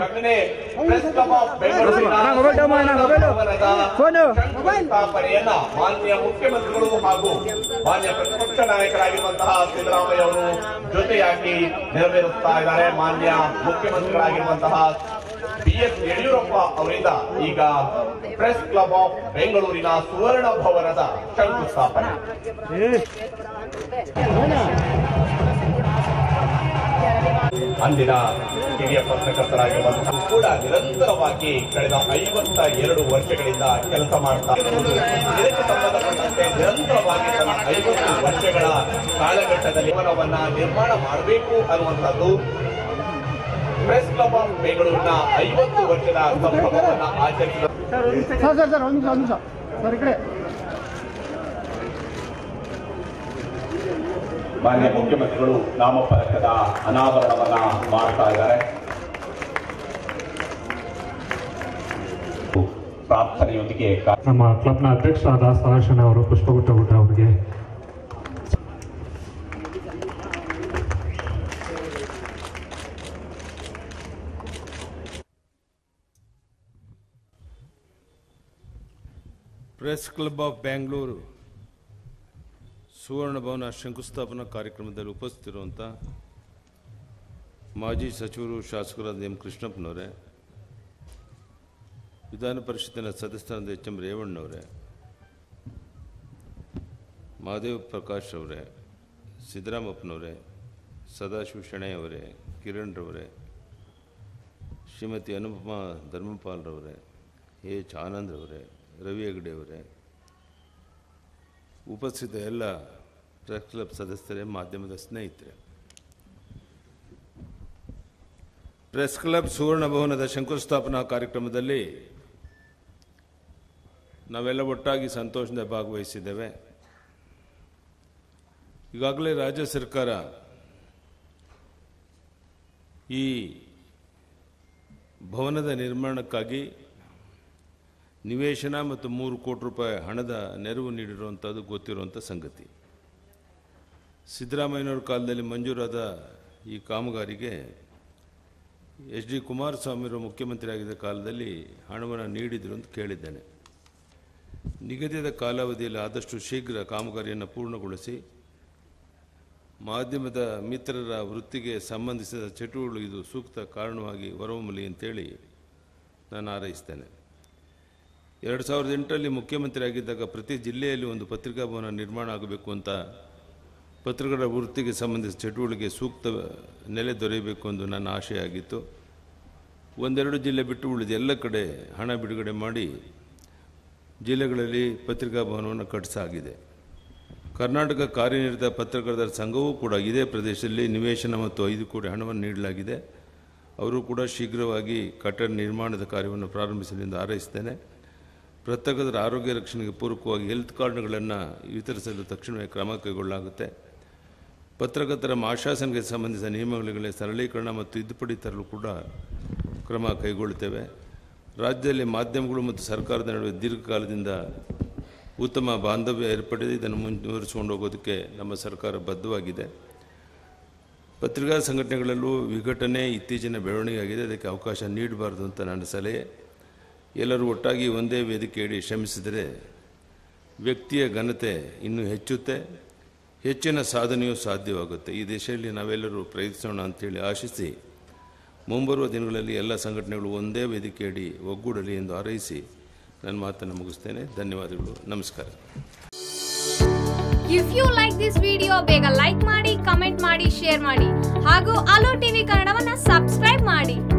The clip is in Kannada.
ಹಾಗೆಯೇ ಪ್ರೆಸ್ ಕ್ಲಬ್ ಆಫ್ ಬೆಂಗಳೂರಿನ ಅಣ್ಣ, ಮೊಬೈಲ್ ತಗೊಂಬಾ ಅಣ್ಣ, ಮೊಬೈಲು. ಭವನದ ಫೋನು. ಶಂಕುಸ್ಥಾಪನೆಯನ್ನ ಮಾನ್ಯ ಮುಖ್ಯಮಂತ್ರಿಗಳು ಹಾಗೂ ಮಾನ್ಯ ಪ್ರತಿಪಕ್ಷ ನಾಯಕರಾಗಿರುವಂತಹ ಸಿದ್ದರಾಮಯ್ಯ ಅವರು ಜೊತೆಯಾಗಿ ನೆರವೇರಿಸ್ತಾ ಇದ್ದಾರೆ ಮಾನ್ಯ ಮುಖ್ಯಮಂತ್ರಿಗಳಾಗಿರುವಂತಹ ಬಿ ಎಸ್ ಯಡಿಯೂರಪ್ಪ ಅವರಿಂದ ಈಗ ಪ್ರೆಸ್ ಕ್ಲಬ್ ಆಫ್ ಬೆಂಗಳೂರಿನ ಸುವರ್ಣ ಭವನದ ಶಂಕುಸ್ಥಾಪನೆ ಅಂದಿನ ಹಿರಿಯ ಪತ್ರಕರ್ತರಾಗಿರುವಂತಹ ಕೂಡ ನಿರಂತರವಾಗಿ ಕಳೆದ ಐವತ್ತ ಎರಡು ವರ್ಷಗಳಿಂದ ಕೆಲಸ ಮಾಡ್ತಾ ಇರುವುದು ಇದಕ್ಕೆ ಸಂಬಂಧಪಟ್ಟಂತೆ ನಿರಂತರವಾಗಿ ತನ್ನ ಐವತ್ತು ವರ್ಷಗಳ ಕಾಲಘಟ್ಟದಲ್ಲಿ ಜೀವನವನ್ನ ನಿರ್ಮಾಣ ಮಾಡಬೇಕು ಅನ್ನುವಂಥದ್ದು ಪ್ರೆಸ್ ಕ್ಲಬ್ ಆಫ್ ಬೆಂಗಳೂರಿನ ಐವತ್ತು ವರ್ಷದ ಸಂಭ್ರಮವನ್ನ ಆಚರಿಸಿದ ಸರ್ ಸರ್ ಸರ್ ಒಂದು ನಿಮಿಷ ಒಂದು ನಿಮಿಷ ಸರ್ ಈ ಕಡೆ ಮಾನ್ಯ ಮುಖ್ಯಮಂತ್ರಿಗಳು ನಾಮಫಲಕದ ಅನಾವರಣವನ್ನ ಮಾಡ್ತಾ ಇದ್ದಾರೆ ಪ್ರಾರ್ಥನೆಯೊಂದಿಗೆ ಕಾ- ನಮ್ಮ ಕ್ಲಬ್ನ ಅಧ್ಯಕ್ಷರಾದ ಸದಾಶನ ಅವರು ಪುಷ್ಪಗುಟ್ಟ ಗುಡ್ಡ ಅವರಿಗೆ press club of Bangalore Suvarna Bhavana ಶಂಕುಸ್ಥಾಪನಾ ಕಾರ್ಯಕ್ರಮದಲ್ಲಿ ಉಪಸ್ಥಿತಿರುವಂಥ ಮಾಜಿ ಸಚಿವರು ಶಾಸಕರಾದ ಎಂ ಕೃಷ್ಣಪ್ಪನವರೇ ವಿಧಾನ ಪರಿಷತ್ತಿನ ಸದಸ್ಯರಾದ ಎಚ್ ಎಂ ರೇವಣ್ಣವರೇ ಮಹಾದೇವ್ ಪ್ರಕಾಶ್ ಅವರೇ ಸಿದ್ದರಾಮಪ್ಪನವರೇ ಸದಾಶಿವ ಶೆಣೈ ಅವರೇ ಕಿರಣ್ ರವರೇ ಶ್ರೀಮತಿ ಅನುಪಮಾ ಧರ್ಮಪಾಲ್ರವರೇ ಎಚ್ ಆನಂದ್ ಅವರೇ ರವಿ ಹೆಗ್ಡೆ ಅವರೇ ಉಪಸ್ಥಿತ ಎಲ್ಲ ಪ್ರೆಸ್ ಕ್ಲಬ್ ಸದಸ್ಯರೇ ಮಾಧ್ಯಮದ ಸ್ನೇಹಿತರೆ ಪ್ರೆಸ್ ಕ್ಲಬ್ ಸುವರ್ಣ ಭವನದ ಶಂಕುಸ್ಥಾಪನಾ ಕಾರ್ಯಕ್ರಮದಲ್ಲಿ ನಾವೆಲ್ಲ ಒಟ್ಟಾಗಿ ಸಂತೋಷದಿಂದ ಭಾಗವಹಿಸಿದ್ದೇವೆ ಈಗಾಗಲೇ ರಾಜ್ಯ ಸರ್ಕಾರ ಈ ಭವನದ ನಿರ್ಮಾಣಕ್ಕಾಗಿ ನಿವೇಶನ ಮತ್ತು ಮೂರು ಕೋಟಿ ರೂಪಾಯಿ ಹಣದ ನೆರವು ನೀಡಿರುವಂಥದ್ದು ಗೊತ್ತಿರುವಂಥ ಸಂಗತಿ ಸಿದ್ದರಾಮಯ್ಯನವ್ರ ಕಾಲದಲ್ಲಿ ಮಂಜೂರಾದ ಈ ಕಾಮಗಾರಿಗೆ ಎಚ್ ಡಿ ಕುಮಾರಸ್ವಾಮಿಯವರು ಮುಖ್ಯಮಂತ್ರಿ ಆಗಿದ್ದ ಕಾಲದಲ್ಲಿ ಹಣವನ್ನು ನೀಡಿದರು ಅಂತ ಕೇಳಿದ್ದೇನೆ ನಿಗದಿತ ಕಾಲಾವಧಿಯಲ್ಲಿ ಆದಷ್ಟು ಶೀಘ್ರ ಕಾಮಗಾರಿಯನ್ನು ಪೂರ್ಣಗೊಳಿಸಿ ಮಾಧ್ಯಮದ ಮಿತ್ರರ ವೃತ್ತಿಗೆ ಸಂಬಂಧಿಸಿದ ಚಟುವಟಿಕೆಗಳು ಇದು ಸೂಕ್ತ ಕಾರಣವಾಗಿ ಹೊರಹೊಮ್ಮಲಿ ಅಂತೇಳಿ ನಾನು ಹಾರೈಸ್ತೇನೆ ಎರಡು ಸಾವಿರದ ಎಂಟರಲ್ಲಿ ಮುಖ್ಯಮಂತ್ರಿ ಆಗಿದ್ದಾಗ ಪ್ರತಿ ಜಿಲ್ಲೆಯಲ್ಲಿ ಒಂದು ಪತ್ರಿಕಾ ಭವನ ನಿರ್ಮಾಣ ಆಗಬೇಕು ಅಂತ ಪತ್ರಕರ್ತರ ವೃತ್ತಿಗೆ ಸಂಬಂಧಿಸಿದ ಚಟುವಟಿಕೆ ಸೂಕ್ತ ನೆಲೆ ದೊರೆಯಬೇಕು ಎಂದು ನನ್ನ ಆಶಯ ಆಗಿತ್ತು ಒಂದೆರಡು ಜಿಲ್ಲೆ ಬಿಟ್ಟು ಉಳಿದ ಎಲ್ಲ ಕಡೆ ಹಣ ಬಿಡುಗಡೆ ಮಾಡಿ ಜಿಲ್ಲೆಗಳಲ್ಲಿ ಪತ್ರಿಕಾ ಭವನವನ್ನು ಕಟ್ಟಿಸಾಗಿದೆ ಕರ್ನಾಟಕ ಕಾರ್ಯನಿರತ ಪತ್ರಕರ್ತರ ಸಂಘವೂ ಕೂಡ ಇದೇ ಪ್ರದೇಶದಲ್ಲಿ ನಿವೇಶನ ಮತ್ತು ಐದು ಕೋಟಿ ಹಣವನ್ನು ನೀಡಲಾಗಿದೆ ಅವರು ಕೂಡ ಶೀಘ್ರವಾಗಿ ಕಟ್ಟಡ ನಿರ್ಮಾಣದ ಕಾರ್ಯವನ್ನು ಪ್ರಾರಂಭಿಸಲೆಂದು ಹಾರೈಸ್ತೇನೆ ಪತ್ರಕರ್ತರ ಆರೋಗ್ಯ ರಕ್ಷಣೆಗೆ ಪೂರಕವಾಗಿ ಹೆಲ್ತ್ ಕಾರ್ಡ್ಗಳನ್ನು ವಿತರಿಸಲು ತಕ್ಷಣವೇ ಕ್ರಮ ಕೈಗೊಳ್ಳಲಾಗುತ್ತೆ ಪತ್ರಕರ್ತರ ಮಾಶಾಸನಕ್ಕೆ ಸಂಬಂಧಿಸಿದ ನಿಯಮಗಳಿಗೆ ಸರಳೀಕರಣ ಮತ್ತು ತಿದ್ದುಪಡಿ ತರಲು ಕೂಡ ಕ್ರಮ ಕೈಗೊಳ್ಳುತ್ತೇವೆ ರಾಜ್ಯದಲ್ಲಿ ಮಾಧ್ಯಮಗಳು ಮತ್ತು ಸರ್ಕಾರದ ನಡುವೆ ದೀರ್ಘಕಾಲದಿಂದ ಉತ್ತಮ ಬಾಂಧವ್ಯ ಏರ್ಪಡಿದೆ ಇದನ್ನು ಮುಂದುವರಿಸಿಕೊಂಡು ಹೋಗೋದಕ್ಕೆ ನಮ್ಮ ಸರ್ಕಾರ ಬದ್ಧವಾಗಿದೆ ಪತ್ರಿಕಾ ಸಂಘಟನೆಗಳಲ್ಲೂ ವಿಘಟನೆ ಇತ್ತೀಚಿನ ಬೆಳವಣಿಗೆ ಆಗಿದೆ ಅದಕ್ಕೆ ಅವಕಾಶ ನೀಡಬಾರದು ಅಂತ ನನ್ನ ಸಲಹೆ ಎಲ್ಲರೂ ಒಟ್ಟಾಗಿ ಒಂದೇ ವೇದಿಕೆಯಡಿ ಶ್ರಮಿಸಿದರೆ ವ್ಯಕ್ತಿಯ ಘನತೆ ಇನ್ನೂ ಹೆಚ್ಚುತ್ತೆ ಹೆಚ್ಚಿನ ಸಾಧನೆಯೂ ಸಾಧ್ಯವಾಗುತ್ತೆ ಈ ದಿಶೆಯಲ್ಲಿ ನಾವೆಲ್ಲರೂ ಪ್ರಯತ್ನಿಸೋಣ ಅಂತೇಳಿ ಆಶಿಸಿ ಮುಂಬರುವ ದಿನಗಳಲ್ಲಿ ಎಲ್ಲ ಸಂಘಟನೆಗಳು ಒಂದೇ ವೇದಿಕೆಯಡಿ ಒಗ್ಗೂಡಲಿ ಎಂದು ಹಾರೈಸಿ ನನ್ನ ಮಾತನ್ನು ಮುಗಿಸ್ತೇನೆ ಧನ್ಯವಾದಗಳು ನಮಸ್ಕಾರ if you like this video ಬೇಗ ಲೈಕ್ ಮಾಡಿ ಕಮೆಂಟ್ ಮಾಡಿ ಶೇರ್ ಮಾಡಿ ಹಾಗೂ ಅಲೋ ಟಿವಿ ಕನ್ನಡವನ್ನ ಸಬ್ಸ್ಕ್ರೈಬ್ ಮಾಡಿ